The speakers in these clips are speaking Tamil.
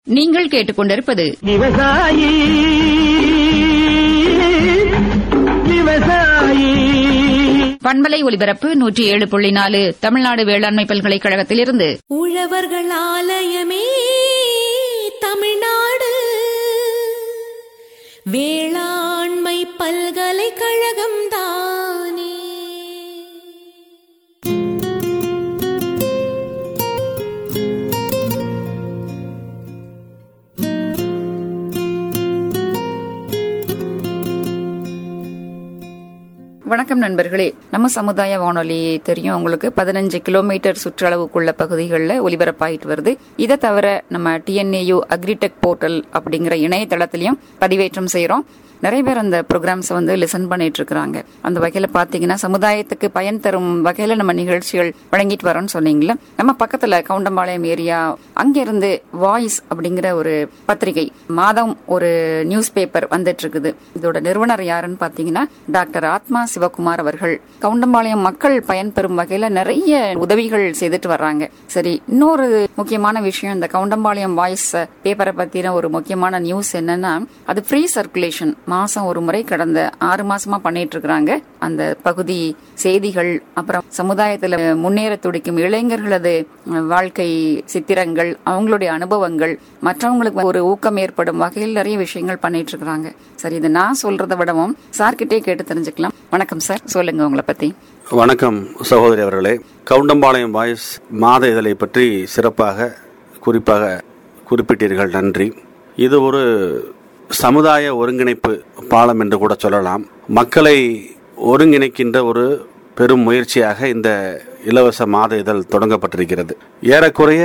நீங்கள் கேட்டுக்கொண்டிருப்பது விவசாயி விவசாயி பண்பலை ஒலிபரப்பு நூற்றி ஏழு புள்ளி நாலு தமிழ்நாடு வேளாண்மை பல்கலைக்கழகத்திலிருந்து உழவர்கள் ஆலயமே தமிழ்நாடு வேளாண்மை பல்கலைக்கழகம் தானே வணக்கம் நண்பர்களே நம்ம சமுதாய வானொலி தெரியும் உங்களுக்கு பதினஞ்சு கிலோமீட்டர் சுற்றளவுக்குள்ள பகுதிகளில் ஒலிபரப்பாயிட்டு வருது இதை தவிர நம்ம டிஎன்ஏயு அக்ரிடெக் போர்ட்டல் அப்படிங்கிற இணையதளத்திலையும் பதிவேற்றம் செய்றோம் நிறைய பேர் அந்த ப்ரோக்ராம்ஸை வந்து லிசன் பண்ணிட்டு இருக்கிறாங்க அந்த வகையில பாத்தீங்கன்னா சமுதாயத்துக்கு பயன் தரும் வகையில நம்ம நிகழ்ச்சிகள் வழங்கிட்டு வரோம்னு சொன்னீங்களா நம்ம பக்கத்துல கவுண்டம்பாளையம் ஏரியா அங்கிருந்து வாய்ஸ் அப்படிங்கிற ஒரு பத்திரிகை மாதம் ஒரு நியூஸ் பேப்பர் வந்துட்டு இருக்குது இதோட நிறுவனர் யாருன்னு பாத்தீங்கன்னா டாக்டர் ஆத்மா சிவகுமார் அவர்கள் கவுண்டம்பாளையம் மக்கள் பயன்பெறும் வகையில நிறைய உதவிகள் செய்துட்டு வர்றாங்க சரி இன்னொரு முக்கியமான விஷயம் இந்த கவுண்டம்பாளையம் வாய்ஸ் பேப்பரை பத்தின ஒரு முக்கியமான நியூஸ் என்னன்னா அது ஃப்ரீ சர்க்குலேஷன் மாசம் ஒரு முறை கடந்த ஆறு மாசமா பண்ணிட்டு இருக்கிறாங்க அந்த பகுதி செய்திகள் அப்புறம் சமுதாயத்துல முன்னேற துடிக்கும் இளைஞர்களது வாழ்க்கை சித்திரங்கள் அவங்களுடைய அனுபவங்கள் மற்றவங்களுக்கு ஒரு ஊக்கம் ஏற்படும் வகையில் நிறைய விஷயங்கள் பண்ணிட்டு இருக்கிறாங்க சரி இதை நான் சொல்றதை விடவும் சார்கிட்டே கேட்டு தெரிஞ்சுக்கலாம் வணக்கம் சார் சொல்லுங்க உங்களை பத்தி வணக்கம் சகோதரி அவர்களே கவுண்டம்பாளையம் வாய்ஸ் மாத இதழை பற்றி சிறப்பாக குறிப்பாக குறிப்பிட்டீர்கள் நன்றி இது ஒரு சமுதாய ஒருங்கிணைப்பு பாலம் என்று கூட சொல்லலாம் மக்களை ஒருங்கிணைக்கின்ற ஒரு பெரும் முயற்சியாக இந்த இலவச மாத இதழ் தொடங்கப்பட்டிருக்கிறது ஏறக்குறைய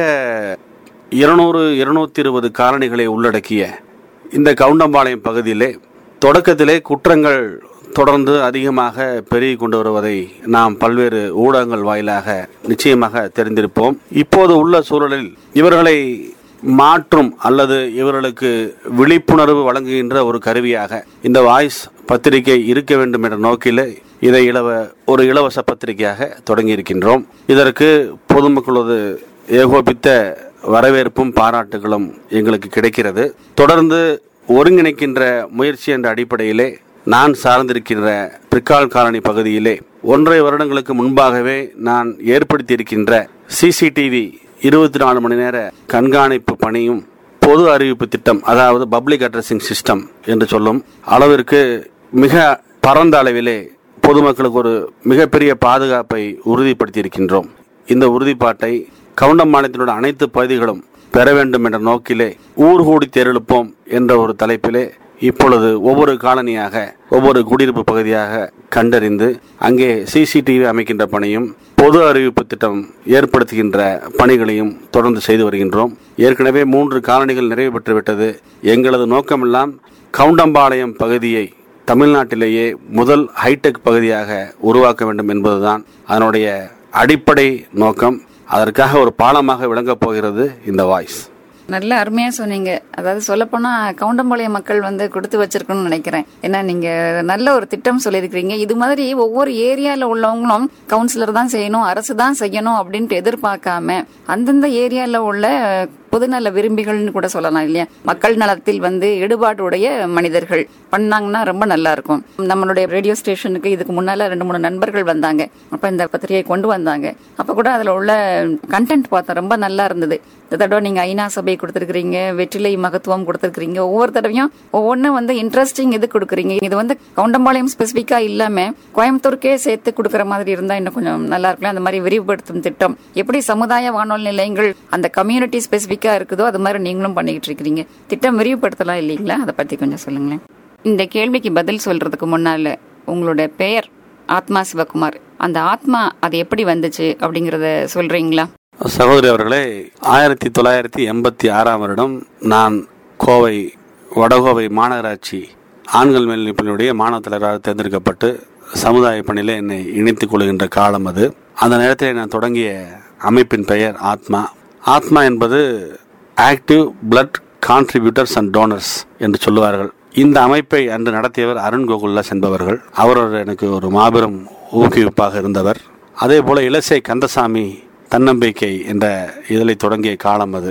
இருநூறு இருநூத்தி இருபது காலனிகளை உள்ளடக்கிய இந்த கவுண்டம்பாளையம் பகுதியிலே தொடக்கத்திலே குற்றங்கள் தொடர்ந்து அதிகமாக பெருகி கொண்டு வருவதை நாம் பல்வேறு ஊடகங்கள் வாயிலாக நிச்சயமாக தெரிந்திருப்போம் இப்போது உள்ள சூழலில் இவர்களை மாற்றும் அல்லது இவர்களுக்கு விழிப்புணர்வு வழங்குகின்ற ஒரு கருவியாக இந்த வாய்ஸ் பத்திரிகை இருக்க வேண்டும் என்ற நோக்கிலே இதை இலவ ஒரு இலவச பத்திரிகையாக தொடங்கி இருக்கின்றோம் இதற்கு பொதுமக்களது ஏகோபித்த வரவேற்பும் பாராட்டுகளும் எங்களுக்கு கிடைக்கிறது தொடர்ந்து ஒருங்கிணைக்கின்ற முயற்சி என்ற அடிப்படையிலே நான் சார்ந்திருக்கின்ற பிற்கால் காலனி பகுதியிலே ஒன்றரை வருடங்களுக்கு முன்பாகவே நான் ஏற்படுத்தியிருக்கின்ற சிசிடிவி இருபத்தி நாலு மணி நேர கண்காணிப்பு பணியும் பொது அறிவிப்பு திட்டம் அதாவது பப்ளிக் அட்ரஸிங் சிஸ்டம் என்று சொல்லும் அளவிற்கு மிக பரந்த அளவிலே பொதுமக்களுக்கு ஒரு மிகப்பெரிய பாதுகாப்பை உறுதிப்படுத்தி இருக்கின்றோம் இந்த உறுதிப்பாட்டை கவுண்டம்பாளையத்தினோட அனைத்து பகுதிகளும் பெற வேண்டும் என்ற நோக்கிலே ஊர் கூடி தேரெழுப்போம் என்ற ஒரு தலைப்பிலே இப்பொழுது ஒவ்வொரு காலனியாக ஒவ்வொரு குடியிருப்பு பகுதியாக கண்டறிந்து அங்கே சிசிடிவி அமைக்கின்ற பணியும் பொது அறிவிப்பு திட்டம் ஏற்படுத்துகின்ற பணிகளையும் தொடர்ந்து செய்து வருகின்றோம் ஏற்கனவே மூன்று காலனிகள் நிறைவு பெற்றுவிட்டது எங்களது நோக்கமெல்லாம் கவுண்டம்பாளையம் பகுதியை தமிழ்நாட்டிலேயே முதல் ஹைடெக் பகுதியாக உருவாக்க வேண்டும் என்பதுதான் அதனுடைய அடிப்படை நோக்கம் அதற்காக ஒரு பாலமாக விளங்கப் போகிறது இந்த வாய்ஸ் நல்ல அருமையா சொன்னீங்க அதாவது சொல்லப்போனா கவுண்டம்பாளையம் மக்கள் வந்து கொடுத்து வச்சிருக்கணும்னு நினைக்கிறேன் ஏன்னா நீங்க நல்ல ஒரு திட்டம் சொல்லியிருக்கிறீங்க இது மாதிரி ஒவ்வொரு ஏரியால உள்ளவங்களும் கவுன்சிலர் தான் செய்யணும் அரசு தான் செய்யணும் அப்படின்ட்டு எதிர்பார்க்காம அந்தந்த ஏரியால உள்ள பொதுநல விரும்பிகள்னு கூட சொல்லலாம் இல்லையா மக்கள் நலத்தில் வந்து ஈடுபாடுடைய மனிதர்கள் பண்ணாங்கன்னா ரொம்ப நல்லா இருக்கும் நம்மளுடைய ரேடியோ ஸ்டேஷனுக்கு இதுக்கு முன்னால ரெண்டு மூணு நண்பர்கள் வந்தாங்க அப்ப இந்த பத்திரிகையை கொண்டு வந்தாங்க அப்ப கூட அதுல உள்ள கண்டென்ட் பார்த்தேன் ரொம்ப நல்லா இருந்தது இந்த தடவை நீங்க ஐநா சபை கொடுத்துருக்கீங்க வெற்றிலை மகத்துவம் கொடுத்துருக்கீங்க ஒவ்வொரு தடவையும் ஒவ்வொன்றும் வந்து இன்ட்ரெஸ்டிங் இது கொடுக்குறீங்க இது வந்து கவுண்டம்பாளையம் ஸ்பெசிஃபிக்கா இல்லாம கோயம்புத்தூருக்கே சேர்த்து கொடுக்குற மாதிரி இருந்தா இன்னும் கொஞ்சம் நல்லா இருக்கலாம் அந்த மாதிரி விரிவுபடுத்தும் திட்டம் எப்படி சமுதாய வானொலி நிலையங்கள் அந்த கம்யூனிட்டி ஸ்பெசிஃபிக்கா இருக்குதோ அது மாதிரி நீங்களும் பண்ணிக்கிட்டு இருக்கிறீங்க திட்டம் விரிவுபடுத்தலாம் இல்லைங்களா அதை பத்தி கொஞ்சம் சொல்லுங்களேன் இந்த கேள்விக்கு பதில் சொல்றதுக்கு முன்னால உங்களோட பெயர் ஆத்மா சிவகுமார் அந்த ஆத்மா அது எப்படி வந்துச்சு அப்படிங்கறத சொல்றீங்களா சகோதரி அவர்களே ஆயிரத்தி தொள்ளாயிரத்தி எண்பத்தி ஆறாம் வருடம் நான் கோவை வடகோவை மாநகராட்சி ஆண்கள் மேல்நிலைப்பள்ளியுடைய மாணவ தலைவராக தேர்ந்தெடுக்கப்பட்டு சமுதாய பணியில் என்னை இணைத்துக் கொள்கின்ற காலம் அது அந்த நேரத்தில் நான் தொடங்கிய அமைப்பின் பெயர் ஆத்மா ஆத்மா என்பது active blood contributors and donors என்று சொல்லுவார்கள் இந்த அமைப்பை அன்று நடத்தியவர் அருண் கோகுல்லஸ் என்பவர்கள் அவர் ஒரு எனக்கு ஒரு மாபெரும் ஊக்குவிப்பாக இருந்தவர் அதே போல இலசை கந்தசாமி தன்னம்பிக்கை என்ற இதழை தொடங்கிய காலம் அது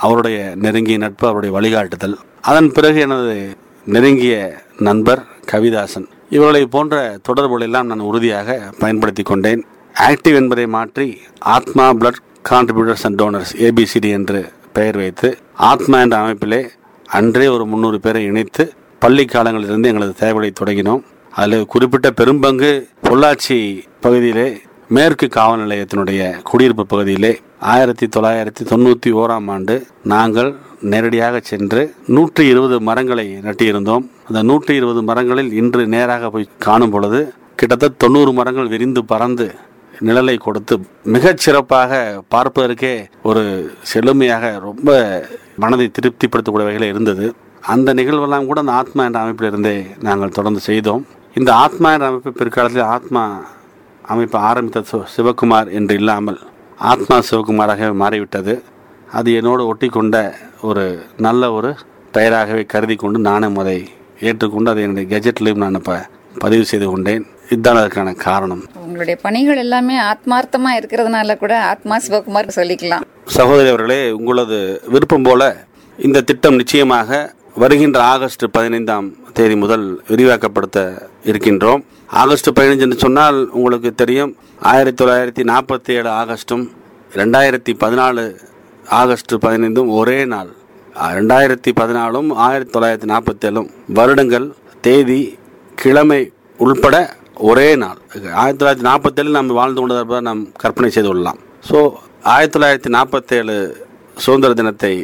அவருடைய நெருங்கிய நட்பு அவருடைய வழிகாட்டுதல் அதன் பிறகு எனது நெருங்கிய நண்பர் கவிதாசன் இவர்களை போன்ற தொடர்புகளை எல்லாம் நான் உறுதியாக பயன்படுத்தி கொண்டேன் ஆக்டிவ் என்பதை மாற்றி Atma blood contributors and donors ABCD என்று பெயர் வைத்து ஆத்மா என்ற அமைப்பிலே அன்றே ஒரு முந்நூறு பேரை இணைத்து பள்ளி காலங்களிலிருந்து எங்களது தேவையை தொடங்கினோம் அதில் குறிப்பிட்ட பெரும்பங்கு பொள்ளாச்சி பகுதியிலே மேற்கு காவல் நிலையத்தினுடைய குடியிருப்பு பகுதியிலே ஆயிரத்தி தொள்ளாயிரத்தி தொண்ணூற்றி ஓராம் ஆண்டு நாங்கள் நேரடியாக சென்று நூற்றி இருபது மரங்களை நட்டியிருந்தோம் அந்த நூற்றி இருபது மரங்களில் இன்று நேராக போய் காணும் பொழுது கிட்டத்தட்ட தொண்ணூறு மரங்கள் விரிந்து பறந்து நிழலை கொடுத்து மிகச் சிறப்பாக பார்ப்பதற்கே ஒரு செழுமையாக ரொம்ப மனதை திருப்திப்படுத்தக்கூடிய வகையில் இருந்தது அந்த நிகழ்வெல்லாம் கூட அந்த ஆத்மா என்ற அமைப்பிலிருந்தே நாங்கள் தொடர்ந்து செய்தோம் இந்த ஆத்மா என்ற அமைப்பு பிற்காலத்தில் ஆத்மா அமைப்பு ஆரம்பித்த சு- சிவகுமார் என்று இல்லாமல் ஆத்மா சிவகுமாராக மாறிவிட்டது அது என்னோடு ஒட்டி கொண்ட ஒரு நல்ல ஒரு பெயராகவே கருதி கொண்டு நானும் அதை ஏற்றுக்கொண்டு அதை என்னுடைய கெஜெட்லையும் நான் இப்போ பதிவு செய்து கொண்டேன் இதுதான் அதற்கான காரணம் உங்களுடைய பணிகள் எல்லாமே ஆத்மார்த்தமா இருக்கிறதுனால கூட ஆத்மா சிவகுமார் சொல்லிக்கலாம் சகோதரி அவர்களே உங்களது விருப்பம் போல இந்த திட்டம் நிச்சயமாக வருகின்ற ஆகஸ்ட் பதினைந்தாம் தேதி முதல் விரிவாக்கப்படுத்த இருக்கின்றோம் ஆகஸ்ட் பதினைஞ்சு என்று சொன்னால் உங்களுக்கு தெரியும் ஆயிரத்தி தொள்ளாயிரத்தி நாற்பத்தி ஏழு ஆகஸ்டும் ரெண்டாயிரத்தி பதினாலு ஆகஸ்ட் பதினைந்தும் ஒரே நாள் ரெண்டாயிரத்தி பதினாலும் ஆயிரத்தி தொள்ளாயிரத்தி நாற்பத்தேழும் வருடங்கள் தேதி கிழமை உள்பட ஒரே நாள் ஆயிரத்தி தொள்ளாயிரத்தி நாற்பத்தேழு நாம் வாழ்ந்து கொண்டதை நாம் கற்பனை செய்து கொள்ளலாம் ஸோ ஆயிரத்தி தொள்ளாயிரத்தி நாற்பத்தேழு சுதந்திர தினத்தை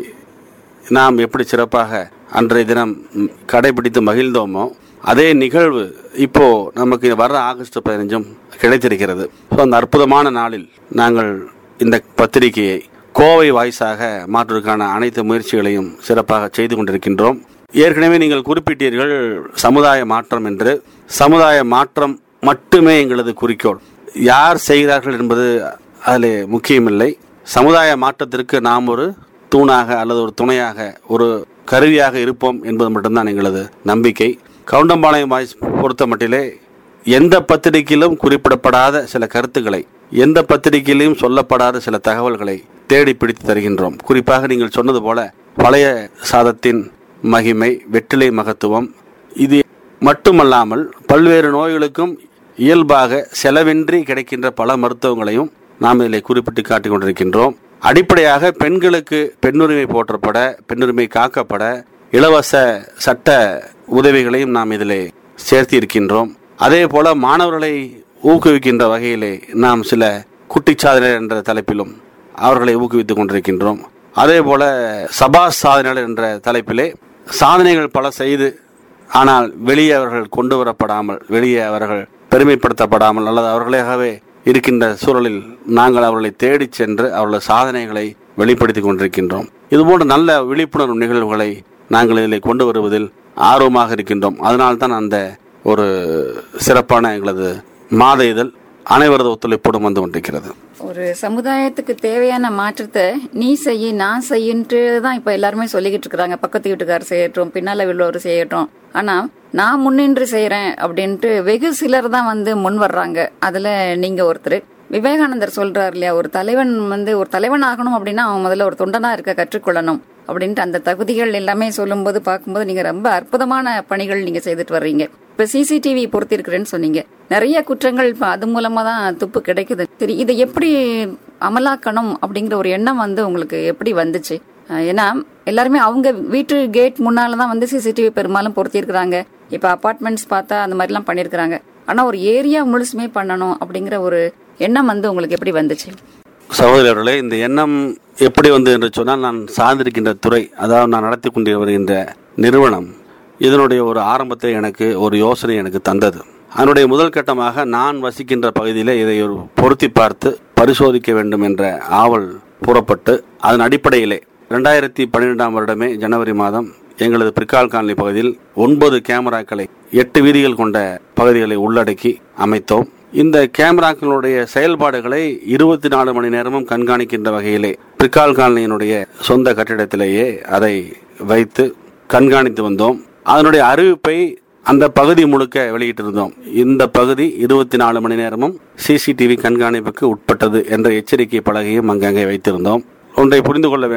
நாம் எப்படி சிறப்பாக அன்றைய தினம் ம், கடைபிடித்து மகிழ்ந்தோமோ அதே நிகழ்வு இப்போ நமக்கு வர்ற ஆகஸ்ட் பதினஞ்சும் கிடைத்திருக்கிறது ஸோ அந்த அற்புதமான நாளில் நாங்கள் இந்த பத்திரிகையை கோவை வாய்ஸாக மாற்றுவதற்கான அனைத்து முயற்சிகளையும் சிறப்பாக செய்து கொண்டிருக்கின்றோம் ஏற்கனவே நீங்கள் குறிப்பிட்டீர்கள் சமுதாய மாற்றம் என்று சமுதாய மாற்றம் மட்டுமே எங்களது குறிக்கோள் யார் செய்கிறார்கள் என்பது அதில் முக்கியமில்லை சமுதாய மாற்றத்திற்கு நாம் ஒரு தூணாக அல்லது ஒரு துணையாக ஒரு கருவியாக இருப்போம் என்பது மட்டும்தான் எங்களது நம்பிக்கை கவுண்டம்பாளையம் வாய்ஸ் பொறுத்த மட்டிலே எந்த பத்திரிகையிலும் குறிப்பிடப்படாத சில கருத்துக்களை எந்த பத்திரிகையிலும் சொல்லப்படாத சில தகவல்களை தேடி பிடித்து தருகின்றோம் குறிப்பாக நீங்கள் சொன்னது போல பழைய சாதத்தின் மகிமை வெற்றிலை மகத்துவம் இது மட்டுமல்லாமல் பல்வேறு நோய்களுக்கும் இயல்பாக செலவின்றி கிடைக்கின்ற பல மருத்துவங்களையும் நாம் இதில் குறிப்பிட்டு காட்டிக் கொண்டிருக்கின்றோம் அடிப்படையாக பெண்களுக்கு பெண்ணுரிமை போற்றப்பட பெண்ணுரிமை காக்கப்பட இலவச சட்ட உதவிகளையும் நாம் இதில் சேர்த்து இருக்கின்றோம் அதே போல மாணவர்களை ஊக்குவிக்கின்ற வகையிலே நாம் சில குட்டிச்சாதனை என்ற தலைப்பிலும் அவர்களை ஊக்குவித்துக் கொண்டிருக்கின்றோம் அதே போல சபா சாதனைகள் என்ற தலைப்பிலே சாதனைகள் பல செய்து ஆனால் வெளியே அவர்கள் கொண்டு வரப்படாமல் வெளியே அவர்கள் பெருமைப்படுத்தப்படாமல் அல்லது அவர்களாகவே இருக்கின்ற சூழலில் நாங்கள் அவர்களை தேடிச் சென்று அவர்களது சாதனைகளை வெளிப்படுத்திக் கொண்டிருக்கின்றோம் இதுபோன்ற நல்ல விழிப்புணர்வு நிகழ்வுகளை நாங்கள் இதில் கொண்டு வருவதில் ஆர்வமாக இருக்கின்றோம் அதனால்தான் அந்த ஒரு சிறப்பான எங்களது மாத இதழ் அனைவரது ஒத்துழைப்போடும் வந்து கொண்டிருக்கிறது ஒரு சமுதாயத்துக்கு தேவையான மாற்றத்தை நீ செய்ய நான் செய்யின்ட்டு தான் இப்ப எல்லாருமே சொல்லிக்கிட்டு இருக்கிறாங்க பக்கத்து வீட்டுக்காரர் செய்யட்டும் பின்னால உள்ளவர் செய்யட்டும் ஆனா நான் முன்னின்று செய்யறேன் அப்படின்ட்டு வெகு சிலர் தான் வந்து முன் வர்றாங்க அதுல நீங்க ஒருத்தர் விவேகானந்தர் சொல்றாரு இல்லையா ஒரு தலைவன் வந்து ஒரு தலைவன் ஆகணும் அப்படின்னா அவன் முதல்ல ஒரு தொண்டனா இருக்க கற்றுக்கொள்ளணும் அப்படின்ட்டு அந்த தகுதிகள் எல்லாமே சொல்லும்போது பார்க்கும்போது நீங்க ரொம்ப அற்புதமான பணிகள் நீங்க செய்துட்டு வர்றீங்க இப்ப சிசிடிவி பொறுத்திருக்கிறேன்னு சொன்னீங்க நிறைய குற்றங்கள் இப்ப அது மூலமா தான் துப்பு கிடைக்குது சரி இதை எப்படி அமலாக்கணும் அப்படிங்கிற ஒரு எண்ணம் வந்து உங்களுக்கு எப்படி வந்துச்சு அஹ் ஏன்னா எல்லாருமே அவங்க வீட்டு கேட் முன்னால தான் வந்து சிசிடிவி பெரும்பாலும் பொருத்தியிருக்கிறாங்க இப்ப அபார்ட்மெண்ட்ஸ் பார்த்தா அந்த மாதிரிலாம் பண்ணியிருக்கிறாங்க ஆனா ஒரு ஏரியா முழுசுமே பண்ணணும் அப்படிங்கிற ஒரு எண்ணம் வந்து உங்களுக்கு எப்படி வந்துச்சு சகோதரர்களே இந்த எண்ணம் எப்படி வந்து என்று சொன்னால் நான் சார்ந்திருக்கின்ற துறை அதாவது நான் நடத்தி கொண்டு வருகின்ற நிறுவனம் இதனுடைய ஒரு ஆரம்பத்தை எனக்கு ஒரு யோசனை எனக்கு தந்தது அதனுடைய முதல் கட்டமாக நான் வசிக்கின்ற பகுதியில் இதை ஒரு பொருத்தி பார்த்து பரிசோதிக்க வேண்டும் என்ற ஆவல் புறப்பட்டு அதன் அடிப்படையிலே ரெண்டாயிரத்தி பன்னிரெண்டாம் வருடமே ஜனவரி மாதம் எங்களது பிற்கால் காலனி பகுதியில் ஒன்பது கேமராக்களை எட்டு வீதிகள் கொண்ட பகுதிகளை உள்ளடக்கி அமைத்தோம் இந்த கேமராக்களுடைய செயல்பாடுகளை இருபத்தி நாலு மணி நேரமும் கண்காணிக்கின்ற வகையிலே பிற்கால் காலனியினுடைய சொந்த கட்டிடத்திலேயே அதை வைத்து கண்காணித்து வந்தோம் அதனுடைய அறிவிப்பை அந்த பகுதி முழுக்க வெளியிட்டிருந்தோம் இந்த பகுதி இருபத்தி நாலு மணி நேரமும் சிசிடிவி கண்காணிப்புக்கு உட்பட்டது என்ற எச்சரிக்கை பலகையும் அங்கங்கே வைத்திருந்தோம் ஒன்றை புரிந்து கொள்ள வேண்டும்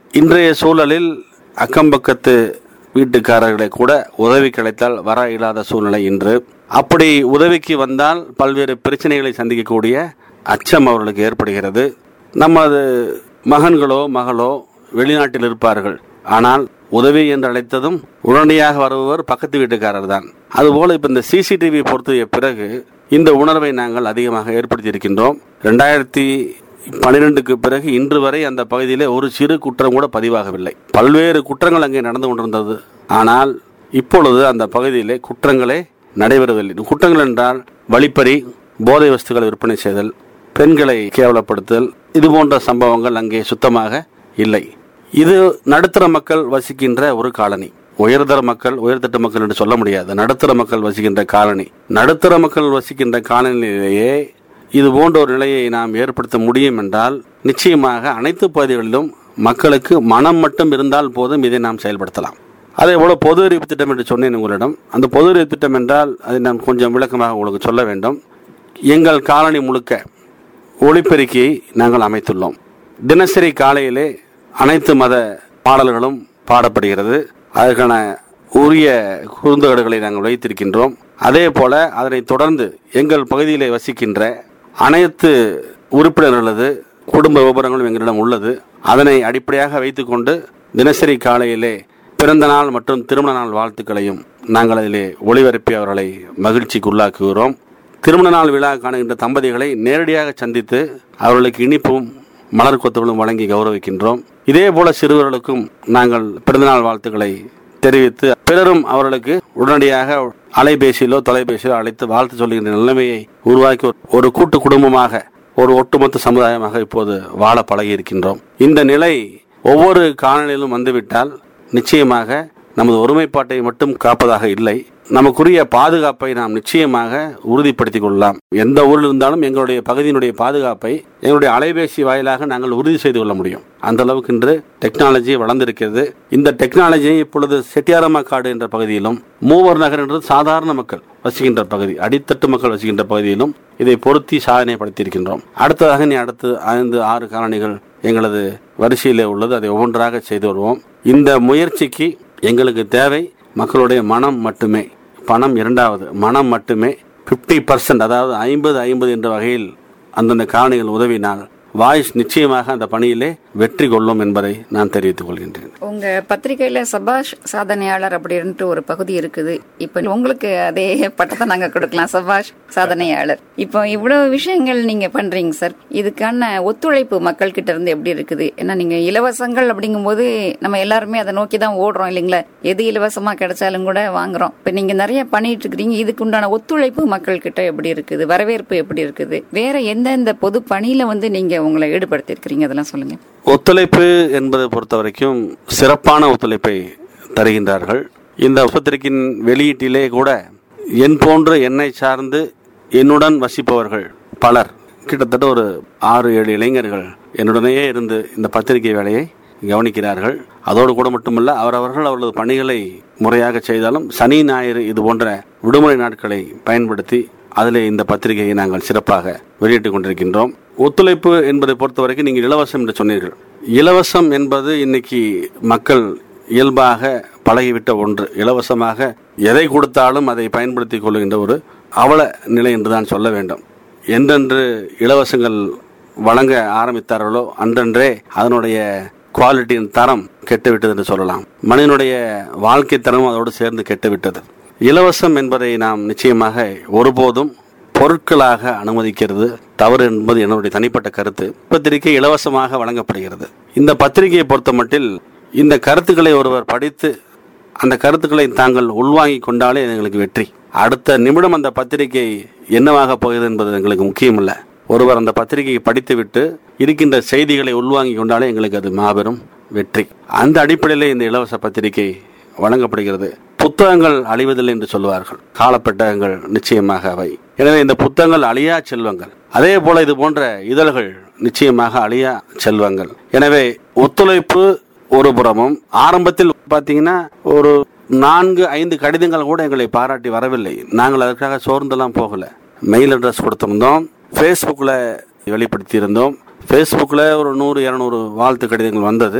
இன்றைய சூழலில் அக்கம்பக்கத்து வீட்டுக்காரர்களை கூட உதவி கிடைத்தால் வர இயலாத சூழ்நிலை இன்று அப்படி உதவிக்கு வந்தால் பல்வேறு பிரச்சனைகளை சந்திக்கக்கூடிய அச்சம் அவர்களுக்கு ஏற்படுகிறது நமது மகன்களோ மகளோ வெளிநாட்டில் இருப்பார்கள் ஆனால் உதவி என்று அழைத்ததும் உடனடியாக வருபவர் பக்கத்து வீட்டுக்காரர் தான் அதுபோல இப்ப இந்த சிசிடிவி பொறுத்திய பிறகு இந்த உணர்வை நாங்கள் அதிகமாக ஏற்படுத்தி இருக்கின்றோம் ரெண்டாயிரத்தி பனிரெண்டுக்கு பிறகு இன்று வரை அந்த பகுதியிலே ஒரு சிறு குற்றம் கூட பதிவாகவில்லை பல்வேறு குற்றங்கள் அங்கே நடந்து கொண்டிருந்தது ஆனால் இப்பொழுது அந்த பகுதியிலே குற்றங்களே நடைபெறுவதில்லை குற்றங்கள் என்றால் வழிப்பறி போதை வஸ்துக்களை விற்பனை செய்தல் பெண்களை கேவலப்படுத்தல் இது போன்ற சம்பவங்கள் அங்கே சுத்தமாக இல்லை இது நடுத்தர மக்கள் வசிக்கின்ற ஒரு காலனி உயர்தர மக்கள் உயர்தட்டு மக்கள் என்று சொல்ல முடியாது நடுத்தர மக்கள் வசிக்கின்ற காலனி நடுத்தர மக்கள் வசிக்கின்ற காலனியிலேயே இது போன்ற ஒரு நிலையை நாம் ஏற்படுத்த முடியும் என்றால் நிச்சயமாக அனைத்து பகுதிகளிலும் மக்களுக்கு மனம் மட்டும் இருந்தால் போதும் இதை நாம் செயல்படுத்தலாம் அதே போல பொது அறிவு திட்டம் என்று சொன்னேன் உங்களிடம் அந்த பொது அறிவு திட்டம் என்றால் அதை நான் கொஞ்சம் விளக்கமாக உங்களுக்கு சொல்ல வேண்டும் எங்கள் காலனி முழுக்க ஒளிப்பெருக்கியை நாங்கள் அமைத்துள்ளோம் தினசரி காலையிலே அனைத்து மத பாடல்களும் பாடப்படுகிறது அதற்கான உரிய குறுந்தகடுகளை நாங்கள் வைத்திருக்கின்றோம் அதே போல அதனைத் தொடர்ந்து எங்கள் பகுதியிலே வசிக்கின்ற அனைத்து உறுப்பினர்களது குடும்ப விவரங்களும் எங்களிடம் உள்ளது அதனை அடிப்படையாக வைத்துக்கொண்டு தினசரி காலையிலே பிறந்த நாள் மற்றும் திருமண நாள் வாழ்த்துக்களையும் நாங்கள் அதிலே ஒளிபரப்பி அவர்களை மகிழ்ச்சிக்கு உள்ளாக்குகிறோம் திருமண நாள் விழா காணுகின்ற தம்பதிகளை நேரடியாக சந்தித்து அவர்களுக்கு இனிப்பும் மலர் கொத்துகளும் வழங்கி கௌரவிக்கின்றோம் இதே போல சிறுவர்களுக்கும் நாங்கள் பிறந்தநாள் வாழ்த்துக்களை தெரிவித்து பிறரும் அவர்களுக்கு உடனடியாக அலைபேசியிலோ தொலைபேசியிலோ அழைத்து வாழ்த்து சொல்லுகின்ற நிலைமையை உருவாக்கி ஒரு- ஒரு கூட்டு குடும்பமாக ஒரு ஒட்டுமொத்த சமுதாயமாக இப்போது வாழ பழகி இருக்கின்றோம் இந்த நிலை ஒவ்வொரு காலநிலையிலும் வந்துவிட்டால் நிச்சயமாக நமது ஒருமைப்பாட்டை மட்டும் காப்பதாக இல்லை நமக்குரிய பாதுகாப்பை நாம் நிச்சயமாக உறுதிப்படுத்திக் கொள்ளலாம் எந்த ஊரில் இருந்தாலும் எங்களுடைய பகுதியினுடைய பாதுகாப்பை எங்களுடைய அலைபேசி வாயிலாக நாங்கள் உறுதி செய்து கொள்ள முடியும் அந்த அளவுக்கு இன்று டெக்னாலஜி வளர்ந்திருக்கிறது இந்த டெக்னாலஜியை இப்பொழுது செட்டியாரம்மாக்காடு என்ற பகுதியிலும் மூவர் நகர் என்று சாதாரண மக்கள் வசிக்கின்ற பகுதி அடித்தட்டு மக்கள் வசிக்கின்ற பகுதியிலும் இதை பொருத்தி சாதனை படுத்தியிருக்கின்றோம் அடுத்ததாக நீ அடுத்து ஐந்து ஆறு காலணிகள் எங்களது வரிசையிலே உள்ளது அதை ஒவ்வொன்றாக செய்து வருவோம் இந்த முயற்சிக்கு எங்களுக்கு தேவை மக்களுடைய மனம் மட்டுமே பணம் இரண்டாவது மனம் மட்டுமே 50% பர்சன்ட் அதாவது ஐம்பது ஐம்பது என்ற வகையில் அந்தந்த காரணிகள் உதவினால் வாய்ஸ் நிச்சயமாக அந்த பணியிலே வெற்றி கொள்ளும் என்பதை நான் தெரிவித்துக் கொள்கின்றேன் உங்க பத்திரிகையில சபாஷ் சாதனையாளர் அப்படின்ட்டு ஒரு பகுதி இருக்குது இப்ப உங்களுக்கு அதே பட்டத்தை நாங்க கொடுக்கலாம் சபாஷ் சாதனையாளர் இப்போ இவ்வளவு விஷயங்கள் நீங்க பண்றீங்க சார் இதுக்கான ஒத்துழைப்பு மக்கள் கிட்ட இருந்து எப்படி இருக்குது ஏன்னா நீங்க இலவசங்கள் அப்படிங்கும்போது நம்ம எல்லாருமே அதை நோக்கி தான் ஓடுறோம் இல்லைங்களா எது இலவசமா கிடைச்சாலும் கூட வாங்குறோம் இப்ப நீங்க நிறைய பண்ணிட்டு இருக்கிறீங்க இதுக்கு உண்டான ஒத்துழைப்பு மக்கள் கிட்ட எப்படி இருக்குது வரவேற்பு எப்படி இருக்குது வேற எந்தெந்த பொது பணியில வந்து நீங்க உங்களை ஈடுபடுத்திருக்கிறீங்க அதெல்லாம் சொல்லுங்க ஒத்துழைப்பு என்பதை பொறுத்த வரைக்கும் சிறப்பான ஒத்துழைப்பை தருகின்றார்கள் இந்த பத்திரிகையின் வெளியீட்டிலே கூட என் போன்ற என்னை சார்ந்து என்னுடன் வசிப்பவர்கள் பலர் கிட்டத்தட்ட ஒரு ஆறு ஏழு இளைஞர்கள் என்னுடனேயே இருந்து இந்த பத்திரிகை வேலையை கவனிக்கிறார்கள் அதோடு கூட மட்டுமல்ல அவரவர்கள் அவர்களது பணிகளை முறையாக செய்தாலும் சனி ஞாயிறு இது போன்ற விடுமுறை நாட்களை பயன்படுத்தி அதிலே இந்த பத்திரிகையை நாங்கள் சிறப்பாக வெளியிட்டுக் கொண்டிருக்கின்றோம் ஒத்துழைப்பு என்பதை பொறுத்தவரைக்கும் நீங்கள் இலவசம் என்று சொன்னீர்கள் இலவசம் என்பது இன்னைக்கு மக்கள் இயல்பாக பழகிவிட்ட ஒன்று இலவசமாக எதை கொடுத்தாலும் அதை பயன்படுத்திக் கொள்கின்ற ஒரு அவல நிலை என்றுதான் சொல்ல வேண்டும் என்றென்று இலவசங்கள் வழங்க ஆரம்பித்தார்களோ அன்றன்றே அதனுடைய குவாலிட்டியின் தரம் கெட்டுவிட்டது என்று சொல்லலாம் மனிதனுடைய வாழ்க்கை தரமும் அதோடு சேர்ந்து கெட்டுவிட்டது இலவசம் என்பதை நாம் நிச்சயமாக ஒருபோதும் பொருட்களாக அனுமதிக்கிறது தவறு என்பது என்னுடைய தனிப்பட்ட கருத்து பத்திரிகை இலவசமாக வழங்கப்படுகிறது இந்த பத்திரிகையை பொறுத்த மட்டில் இந்த கருத்துக்களை ஒருவர் படித்து அந்த கருத்துக்களை தாங்கள் உள்வாங்கிக் கொண்டாலே எங்களுக்கு வெற்றி அடுத்த நிமிடம் அந்த பத்திரிகை என்னவாக போகிறது என்பது எங்களுக்கு முக்கியமல்ல ஒருவர் அந்த பத்திரிகையை படித்துவிட்டு இருக்கின்ற செய்திகளை உள்வாங்கிக் கொண்டாலே எங்களுக்கு அது மாபெரும் வெற்றி அந்த அடிப்படையிலே இந்த இலவச பத்திரிகை வழங்கப்படுகிறது புத்தகங்கள் அழிவதில்லை என்று சொல்வார்கள் காலப்பட்டகங்கள் நிச்சயமாக அவை எனவே இந்த புத்தகங்கள் அழியா செல்வங்கள் அதே போல இது போன்ற இதழ்கள் நிச்சயமாக அழியா செல்வங்கள் எனவே ஒத்துழைப்பு ஒரு புறமும் ஆரம்பத்தில் பார்த்தீங்கன்னா ஒரு நான்கு ஐந்து கடிதங்கள் கூட எங்களை பாராட்டி வரவில்லை நாங்கள் அதற்காக சோர்ந்தெல்லாம் போகல மெயில் அட்ரஸ் கொடுத்திருந்தோம் ஃபேஸ்புக்கில் வெளிப்படுத்தி இருந்தோம் ஃபேஸ்புக்கில் ஒரு நூறு இரநூறு வாழ்த்து கடிதங்கள் வந்தது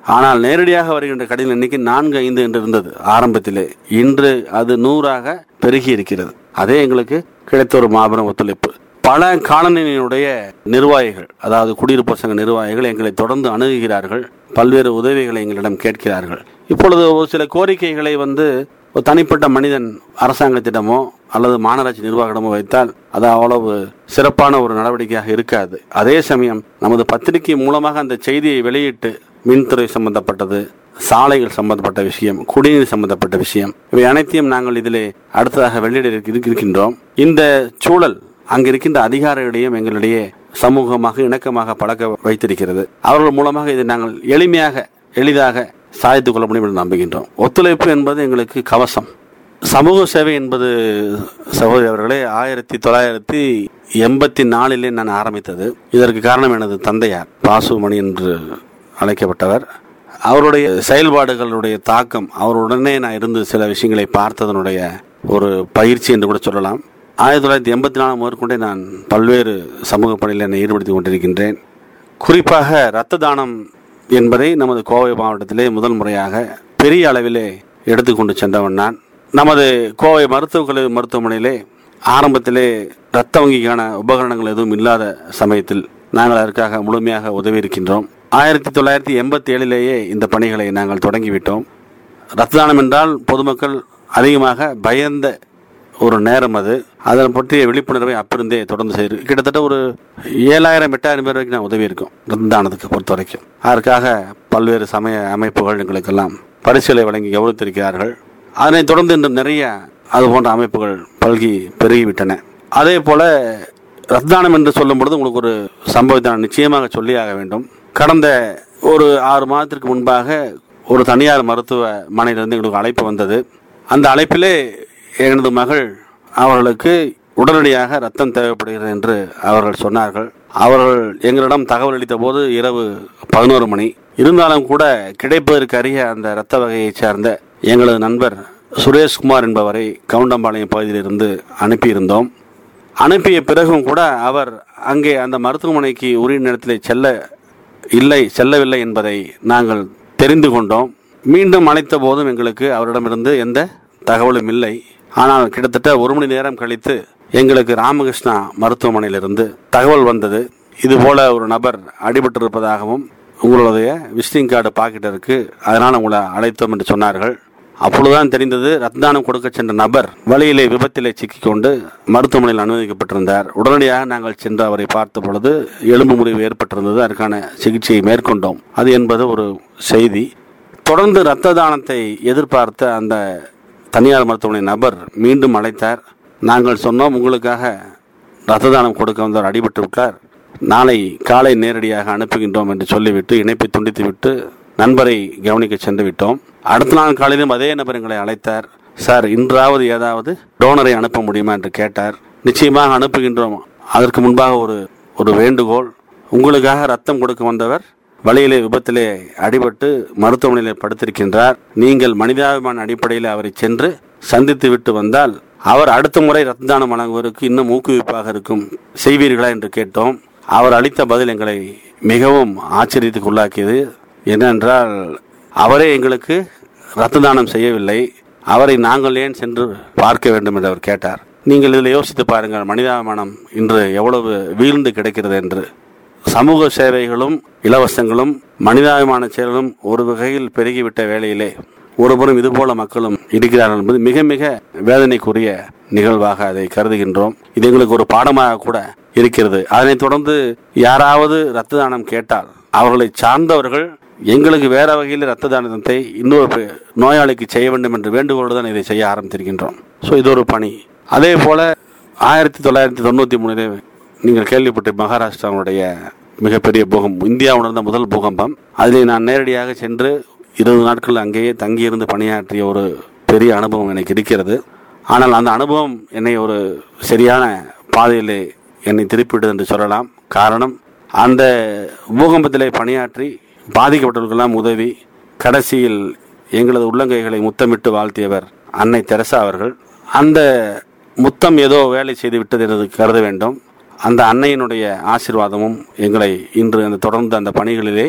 ஆனால் நேரடியாக வருகின்ற கடிதங்கள் எண்ணிக்கை நான்கு ஐந்து என்று இருந்தது ஆரம்பத்திலே இன்று அது நூறாக பெருகி இருக்கிறது அதே எங்களுக்கு கிடைத்த ஒரு மாபெரும் ஒத்துழைப்பு பல காலனியினுடைய நிர்வாகிகள் அதாவது குடியிருப்பு சங்க நிர்வாகிகள் எங்களை தொடர்ந்து அணுகுகிறார்கள் பல்வேறு உதவிகளை எங்களிடம் கேட்கிறார்கள் இப்பொழுது ஒரு சில கோரிக்கைகளை வந்து ஒரு தனிப்பட்ட மனிதன் அரசாங்கத்திடமோ அல்லது மாநகராட்சி நிர்வாகத்திடமோ வைத்தால் அது அவ்வளவு சிறப்பான ஒரு நடவடிக்கையாக இருக்காது அதே சமயம் நமது பத்திரிகை மூலமாக அந்த செய்தியை வெளியிட்டு மின்துறை சம்பந்தப்பட்டது சாலைகள் சம்பந்தப்பட்ட விஷயம் குடிநீர் சம்பந்தப்பட்ட விஷயம் இவை அனைத்தையும் நாங்கள் இதிலே அடுத்ததாக வெளியிட இருக்க- இருக்கின்றோம் இந்த சூழல் அங்க இருக்கின்ற அதிகாரிகளிடையும் எங்களிடையே சமூகமாக இணக்கமாக பழக்க வைத்திருக்கிறது அவர்கள் மூலமாக இதை நாங்கள் எளிமையாக எளிதாக சாதித்துக் கொள்ள முடியும் என்று நம்புகின்றோம் ஒத்துழைப்பு என்பது எங்களுக்கு கவசம் சமூக சேவை என்பது சகோதரி அவர்களே ஆயிரத்தி தொள்ளாயிரத்தி எண்பத்தி நாலிலே நான் ஆரம்பித்தது இதற்கு காரணம் எனது தந்தையார் பாசுமணி என்று அழைக்கப்பட்டவர் அவருடைய செயல்பாடுகளுடைய தாக்கம் அவருடனே நான் இருந்து சில விஷயங்களை பார்த்ததனுடைய ஒரு பயிற்சி என்று கூட சொல்லலாம் ஆயிரத்தி தொள்ளாயிரத்தி எண்பத்தி நாலு முதற்கொண்டே நான் பல்வேறு சமூக பணியில் என்னை ஈடுபடுத்திக் கொண்டிருக்கின்றேன் குறிப்பாக இரத்த தானம் என்பதை நமது கோவை மாவட்டத்திலே முதல் முறையாக பெரிய அளவிலே எடுத்துக்கொண்டு சென்றவன் நான் நமது கோவை மருத்துவக் கல்லூரி மருத்துவமனையிலே ஆரம்பத்திலே இரத்த வங்கிக்கான உபகரணங்கள் எதுவும் இல்லாத சமயத்தில் நாங்கள் அதற்காக முழுமையாக உதவி இருக்கின்றோம் ஆயிரத்தி தொள்ளாயிரத்தி எண்பத்தி ஏழிலேயே இந்த பணிகளை நாங்கள் தொடங்கிவிட்டோம் இரத்த தானம் என்றால் பொதுமக்கள் அதிகமாக பயந்த ஒரு நேரம் அது அதன் பற்றிய விழிப்புணர்வை அப்பிருந்தே தொடர்ந்து செய்து கிட்டத்தட்ட ஒரு ஏழாயிரம் எட்டாயிரம் பேர் வரைக்கும் நான் உதவி இருக்கும் ரத்த தானத்துக்கு பொறுத்த வரைக்கும் அதற்காக பல்வேறு சமய அமைப்புகள் எங்களுக்கெல்லாம் பரிசுகளை வழங்கி கௌரவித்திருக்கிறார்கள் அதனைத் தொடர்ந்து இன்று நிறைய அது போன்ற அமைப்புகள் பல்கி பெருகிவிட்டன அதே போல ரத்த தானம் என்று சொல்லும் பொழுது உங்களுக்கு ஒரு சம்பவத்தை நான் நிச்சயமாக சொல்லியாக வேண்டும் கடந்த ஒரு ஆறு மாதத்திற்கு முன்பாக ஒரு தனியார் மருத்துவமனையிலிருந்து எங்களுக்கு அழைப்பு வந்தது அந்த அழைப்பிலே எனது மகள் அவர்களுக்கு உடனடியாக ரத்தம் தேவைப்படுகிறது என்று அவர்கள் சொன்னார்கள் அவர்கள் எங்களிடம் தகவல் அளித்த போது இரவு பதினோரு மணி இருந்தாலும் கூட கிடைப்பதற்கு அரிய அந்த இரத்த வகையைச் சேர்ந்த எங்களது நண்பர் சுரேஷ்குமார் என்பவரை கவுண்டம்பாளையம் பகுதியிலிருந்து அனுப்பியிருந்தோம் அனுப்பிய பிறகும் கூட அவர் அங்கே அந்த மருத்துவமனைக்கு உரிய நேரத்திலே செல்ல இல்லை செல்லவில்லை என்பதை நாங்கள் தெரிந்து கொண்டோம் மீண்டும் அழைத்த போதும் எங்களுக்கு அவரிடமிருந்து எந்த தகவலும் இல்லை ஆனால் கிட்டத்தட்ட ஒரு மணி நேரம் கழித்து எங்களுக்கு ராமகிருஷ்ணா மருத்துவமனையிலிருந்து தகவல் வந்தது இதுபோல ஒரு நபர் அடிபட்டிருப்பதாகவும் உங்களுடைய விசிட்டிங் கார்டு பாக்கெட் இருக்கு அதனால் உங்களை அழைத்தோம் என்று சொன்னார்கள் அப்பொழுதுதான் தெரிந்தது ரத்தானம் கொடுக்க சென்ற நபர் வழியிலே விபத்திலே சிக்கிக்கொண்டு மருத்துவமனையில் அனுமதிக்கப்பட்டிருந்தார் உடனடியாக நாங்கள் சென்று அவரை பார்த்த பொழுது எலும்பு முறிவு ஏற்பட்டிருந்தது அதற்கான சிகிச்சையை மேற்கொண்டோம் அது என்பது ஒரு செய்தி தொடர்ந்து இரத்த தானத்தை எதிர்பார்த்த அந்த தனியார் மருத்துவமனை நபர் மீண்டும் அழைத்தார் நாங்கள் சொன்னோம் உங்களுக்காக இரத்த தானம் கொடுக்க வந்தவர் அடிபட்டு விட்டார் நாளை காலை நேரடியாக அனுப்புகின்றோம் என்று சொல்லிவிட்டு இணைப்பை துண்டித்து விட்டு நண்பரை கவனிக்க சென்று விட்டோம் அடுத்த நாள் காலையிலும் அதே நபர் எங்களை அழைத்தார் சார் இன்றாவது ஏதாவது டோனரை அனுப்ப முடியுமா என்று கேட்டார் நிச்சயமாக அனுப்புகின்றோம் அதற்கு முன்பாக ஒரு ஒரு வேண்டுகோள் உங்களுக்காக ரத்தம் கொடுக்க வந்தவர் வழியிலே விபத்திலே அடிபட்டு மருத்துவமனையில் படுத்திருக்கின்றார் நீங்கள் மனிதாபிமான அடிப்படையில் அவரை சென்று சந்தித்து விட்டு வந்தால் அவர் அடுத்த முறை ரத்த தானம் வழங்குவதற்கு இன்னும் ஊக்குவிப்பாக இருக்கும் செய்வீர்களா என்று கேட்டோம் அவர் அளித்த பதில் எங்களை மிகவும் ஆச்சரியத்துக்கு உள்ளாக்கியது என்னென்றால் அவரே எங்களுக்கு ரத்த தானம் செய்யவில்லை அவரை நாங்கள் ஏன் சென்று பார்க்க வேண்டும் என்று அவர் கேட்டார் நீங்கள் இதில் யோசித்து பாருங்கள் மனிதாபிமானம் இன்று எவ்வளவு வீழ்ந்து கிடக்கிறது என்று சமூக சேவைகளும் இலவசங்களும் மனிதாபிமான செயல்களும் ஒரு வகையில் பெருகிவிட்ட வேளையிலே ஒருபுறம் இதுபோல மக்களும் இருக்கிறார்கள் என்பது மிக மிக வேதனைக்குரிய நிகழ்வாக அதை கருதுகின்றோம் இது எங்களுக்கு ஒரு பாடமாக கூட இருக்கிறது அதனைத் தொடர்ந்து யாராவது ரத்த தானம் கேட்டால் அவர்களை சார்ந்தவர்கள் எங்களுக்கு வேற வகையில் ரத்த தானத்தை இன்னொரு பே- நோயாளிக்கு செய்ய வேண்டும் என்று வேண்டுகோடு தான் இதை செய்ய ஆரம்பித்திருக்கின்றோம் ஸோ இது ஒரு பணி அதே போல ஆயிரத்தி தொள்ளாயிரத்தி தொண்ணூற்றி மூணிலே நீங்கள் கேள்விப்பட்ட மகாராஷ்டிராவுடைய மிகப்பெரிய பூகம்பம் இந்தியா உணர்ந்த முதல் பூகம்பம் அதிலே நான் நேரடியாக சென்று இருபது நாட்கள் அங்கேயே தங்கியிருந்து பணியாற்றிய ஒரு பெரிய அனுபவம் எனக்கு இருக்கிறது ஆனால் அந்த அனுபவம் என்னை ஒரு சரியான பாதையிலே என்னை திருப்பிவிட்டது என்று சொல்லலாம் காரணம் அந்த பூகம்பத்திலே பணியாற்றி பாதிக்கப்பட்டவர்களுக்கெல்லாம் உதவி கடைசியில் எங்களது உள்ளங்கைகளை முத்தமிட்டு வாழ்த்தியவர் அன்னை தெரசா அவர்கள் அந்த முத்தம் ஏதோ வேலை செய்து விட்டது என்று கருத வேண்டும் அந்த அன்னையினுடைய ஆசீர்வாதமும் எங்களை இன்று அந்த தொடர்ந்து அந்த பணிகளிலே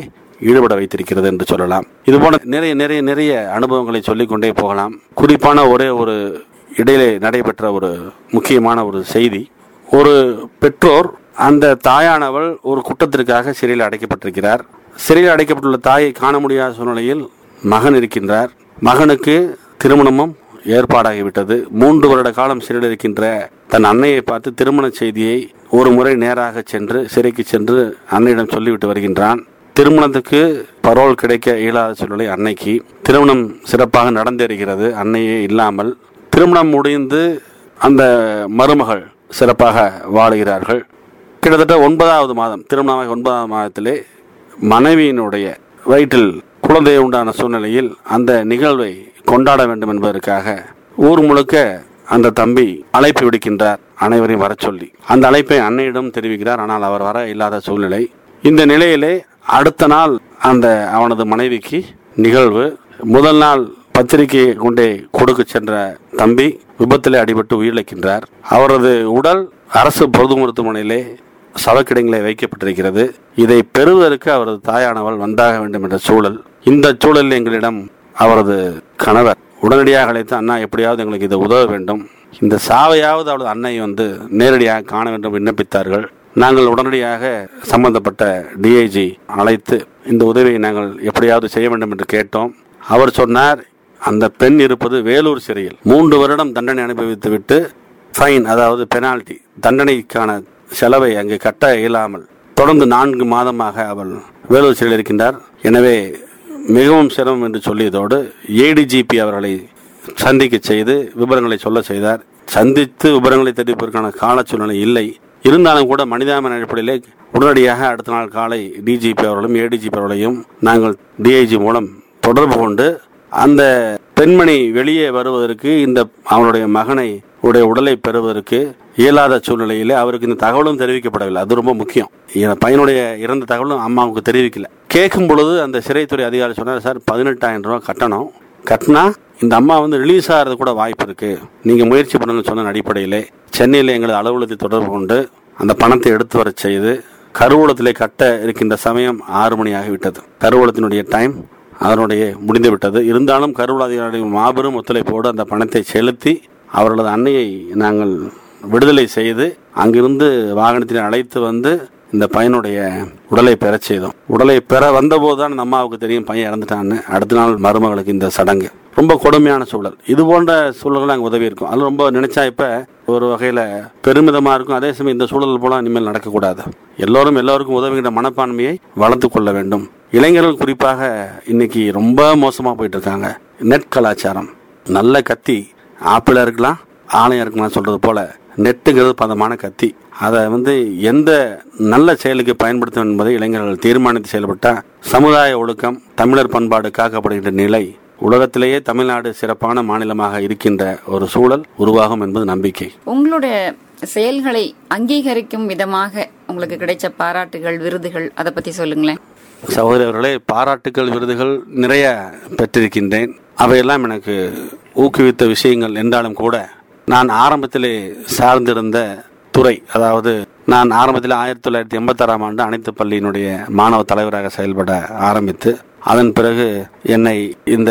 ஈடுபட வைத்திருக்கிறது என்று சொல்லலாம் இது போல நிறைய நிறைய நிறைய அனுபவங்களை சொல்லிக்கொண்டே போகலாம் குறிப்பான ஒரே ஒரு இடையிலே நடைபெற்ற ஒரு முக்கியமான ஒரு செய்தி ஒரு பெற்றோர் அந்த தாயானவள் ஒரு குற்றத்திற்காக சிறையில் அடைக்கப்பட்டிருக்கிறார் சிறையில் அடைக்கப்பட்டுள்ள தாயை காண முடியாத சூழ்நிலையில் மகன் இருக்கின்றார் மகனுக்கு திருமணமும் ஏற்பாடாகிவிட்டது மூன்று வருட காலம் சிறையில் இருக்கின்ற தன் அன்னையை பார்த்து திருமண செய்தியை ஒரு முறை நேராக சென்று சிறைக்கு சென்று அன்னையிடம் சொல்லிவிட்டு வருகின்றான் திருமணத்துக்கு பரோல் கிடைக்க இயலாத சூழ்நிலை அன்னைக்கு திருமணம் சிறப்பாக நடந்தேறுகிறது அன்னையே இல்லாமல் திருமணம் முடிந்து அந்த மருமகள் சிறப்பாக வாழுகிறார்கள் கிட்டத்தட்ட ஒன்பதாவது மாதம் திருமணமாக ஒன்பதாவது மாதத்திலே மனைவியினுடைய வயிற்றில் குழந்தை உண்டான சூழ்நிலையில் அந்த நிகழ்வை கொண்டாட வேண்டும் என்பதற்காக ஊர் முழுக்க அந்த தம்பி அழைப்பு விடுக்கின்றார் அனைவரையும் வரச் சொல்லி அந்த அழைப்பை அன்னையிடம் தெரிவிக்கிறார் ஆனால் அவர் வர இல்லாத சூழ்நிலை இந்த நிலையிலே அடுத்த நாள் அந்த அவனது மனைவிக்கு நிகழ்வு முதல் நாள் பத்திரிகையை கொண்டே கொடுக்க சென்ற தம்பி விபத்திலே அடிபட்டு உயிரிழக்கின்றார் அவரது உடல் அரசு பொது மருத்துவமனையிலே சவக்கிடங்களை வைக்கப்பட்டிருக்கிறது இதை பெறுவதற்கு அவரது தாயானவள் வந்தாக வேண்டும் என்ற சூழல் இந்த சூழலில் எங்களிடம் அவரது கணவர் உடனடியாக அழைத்து அண்ணா எப்படியாவது எங்களுக்கு இது உதவ வேண்டும் இந்த சாவையாவது அவளது அன்னை வந்து நேரடியாக காண வேண்டும் விண்ணப்பித்தார்கள் நாங்கள் உடனடியாக சம்பந்தப்பட்ட டிஐஜி அழைத்து இந்த உதவியை நாங்கள் எப்படியாவது செய்ய வேண்டும் என்று கேட்டோம் அவர் சொன்னார் அந்த பெண் இருப்பது வேலூர் சிறையில் மூன்று வருடம் தண்டனை அனுபவித்துவிட்டு ஃபைன் அதாவது பெனால்டி தண்டனைக்கான செலவை அங்கு கட்ட இயலாமல் தொடர்ந்து நான்கு மாதமாக அவள் வேலூர் சிறையில் இருக்கின்றார் எனவே மிகவும் சிரமம் என்று சொல்லியதோடு ஏடிஜிபி அவர்களை சந்திக்க செய்து விவரங்களை சொல்ல செய்தார் சந்தித்து விவரங்களை தெரிவிப்பதற்கான கால சூழ்நிலை இல்லை இருந்தாலும் கூட மனிதாபிமான அடிப்படையிலே உடனடியாக அடுத்த நாள் காலை டிஜிபி அவர்களும் ஏடிஜிபி அவர்களையும் நாங்கள் டிஐஜி மூலம் தொடர்பு கொண்டு அந்த பெண்மணி வெளியே வருவதற்கு இந்த அவனுடைய மகனை உடைய உடலை பெறுவதற்கு இயலாத சூழ்நிலையிலே அவருக்கு இந்த தகவலும் தெரிவிக்கப்படவில்லை அது ரொம்ப முக்கியம் என் பையனுடைய இறந்த தகவலும் அம்மாவுக்கு தெரிவிக்கல கேட்கும் பொழுது அந்த சிறைத்துறை அதிகாரி சொன்னார் சார் பதினெட்டாயிரம் ரூபாய் கட்டணும் கட்டினா இந்த அம்மா வந்து ரிலீஸ் ஆகிறது கூட வாய்ப்பு இருக்கு நீங்க முயற்சி பண்ணுங்க சொன்ன அடிப்படையிலே சென்னையில் எங்களது அலுவலகத்தை தொடர்பு கொண்டு அந்த பணத்தை எடுத்து வர செய்து கருவூலத்திலே கட்ட இருக்கின்ற சமயம் ஆறு மணி ஆகிவிட்டது கருவூலத்தினுடைய டைம் அதனுடைய முடிந்து விட்டது இருந்தாலும் கருவூல அதிகாரியுடைய மாபெரும் ஒத்துழைப்போடு அந்த பணத்தை செலுத்தி அவர்களது அன்னையை நாங்கள் விடுதலை செய்து அங்கிருந்து வாகனத்தில் அழைத்து வந்து இந்த பையனுடைய உடலை பெறச் செய்தோம் உடலை பெற வந்தபோது தான் அந்த அம்மாவுக்கு தெரியும் பையன் இறந்துட்டான்னு அடுத்த நாள் மருமகளுக்கு இந்த சடங்கு ரொம்ப கொடுமையான சூழல் இது போன்ற சூழல்கள் அங்கே உதவி இருக்கும் அது ரொம்ப நினைச்சா இப்ப ஒரு வகையில பெருமிதமா இருக்கும் அதே சமயம் இந்த சூழல் போல இனிமேல் நடக்கக்கூடாது எல்லோரும் எல்லோருக்கும் உதவுகின்ற மனப்பான்மையை வளர்த்து கொள்ள வேண்டும் இளைஞர்கள் குறிப்பாக இன்னைக்கு ரொம்ப மோசமா போயிட்டு இருக்காங்க நெட் கலாச்சாரம் நல்ல கத்தி ஆப்பிளா இருக்கலாம் ஆணையா இருக்கலாம் சொல்றது போல நெட்டுங்கிறது பதமான கத்தி அதை வந்து எந்த நல்ல செயலுக்கு பயன்படுத்தும் என்பதை இளைஞர்கள் தீர்மானித்து செயல்பட்டால் சமுதாய ஒழுக்கம் தமிழர் பண்பாடு காக்கப்படுகின்ற நிலை உலகத்திலேயே தமிழ்நாடு சிறப்பான மாநிலமாக இருக்கின்ற ஒரு சூழல் உருவாகும் என்பது நம்பிக்கை உங்களுடைய செயல்களை அங்கீகரிக்கும் விதமாக உங்களுக்கு கிடைச்ச பாராட்டுகள் விருதுகள் அதை பத்தி சொல்லுங்களேன் சகோதரர்களே பாராட்டுகள் விருதுகள் நிறைய பெற்றிருக்கின்றேன் அவையெல்லாம் எனக்கு ஊக்குவித்த விஷயங்கள் என்றாலும் கூட நான் ஆரம்பத்திலே சார்ந்திருந்த துறை அதாவது நான் ஆரம்பத்தில் ஆயிரத்தி தொள்ளாயிரத்தி எண்பத்தாறாம் ஆண்டு அனைத்து பள்ளியினுடைய மாணவ தலைவராக செயல்பட ஆரம்பித்து அதன் பிறகு என்னை இந்த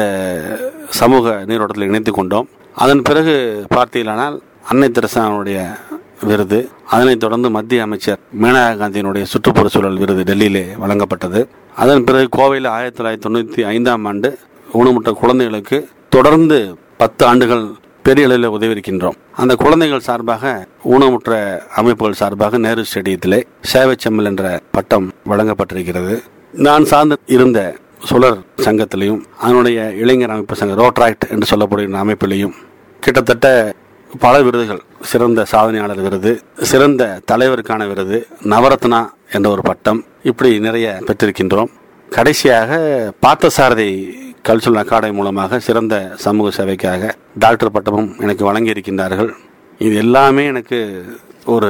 சமூக நீரோட்டத்தில் இணைத்து கொண்டோம் அதன் பிறகு பார்த்தீர்களானால் அன்னை தெரசாவுடைய விருது அதனைத் தொடர்ந்து மத்திய அமைச்சர் மேனகா காந்தியினுடைய சுற்றுப்புற சூழல் விருது டெல்லியிலே வழங்கப்பட்டது அதன் பிறகு கோவையில் ஆயிரத்தி தொள்ளாயிரத்தி தொண்ணூற்றி ஐந்தாம் ஆண்டு ஊனமுற்ற குழந்தைகளுக்கு தொடர்ந்து பத்து ஆண்டுகள் பெரிய அளவில் உதவி இருக்கின்றோம் அந்த குழந்தைகள் சார்பாக ஊனமுற்ற அமைப்புகள் சார்பாக நேரு ஸ்டேடியத்திலே சேவை செம்மல் என்ற பட்டம் வழங்கப்பட்டிருக்கிறது நான் சார்ந்து இருந்த சுழற் சங்கத்திலையும் அதனுடைய இளைஞர் அமைப்பு சங்கம் ரோட்ராக்ட் என்று சொல்லப்படுகிற அமைப்பிலையும் கிட்டத்தட்ட பல விருதுகள் சிறந்த சாதனையாளர் விருது சிறந்த தலைவருக்கான விருது நவரத்னா என்ற ஒரு பட்டம் இப்படி நிறைய பெற்றிருக்கின்றோம் கடைசியாக பார்த்தசாரதி கல்ச்சுரல் அகாடமி மூலமாக சிறந்த சமூக சேவைக்காக டாக்டர் பட்டமும் எனக்கு வழங்கி இருக்கின்றார்கள் இது எல்லாமே எனக்கு ஒரு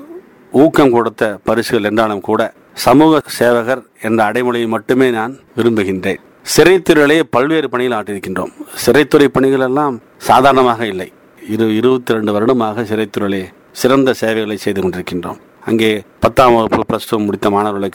ஊக்கம் கொடுத்த பரிசுகள் என்றாலும் கூட சமூக சேவகர் என்ற அடைமொழியை மட்டுமே நான் விரும்புகின்றேன் சிறைத்துறையிலே பல்வேறு பணிகள் ஆற்றியிருக்கின்றோம் சிறைத்துறை பணிகள் எல்லாம் சாதாரணமாக இல்லை இரு இருபத்தி ரெண்டு வருடமாக சிறைத்துறையிலே சிறந்த சேவைகளை செய்து கொண்டிருக்கின்றோம் அங்கே பத்தாம் வகுப்பு பிளஸ் டூ முடித்த மாணவர்களுக்கு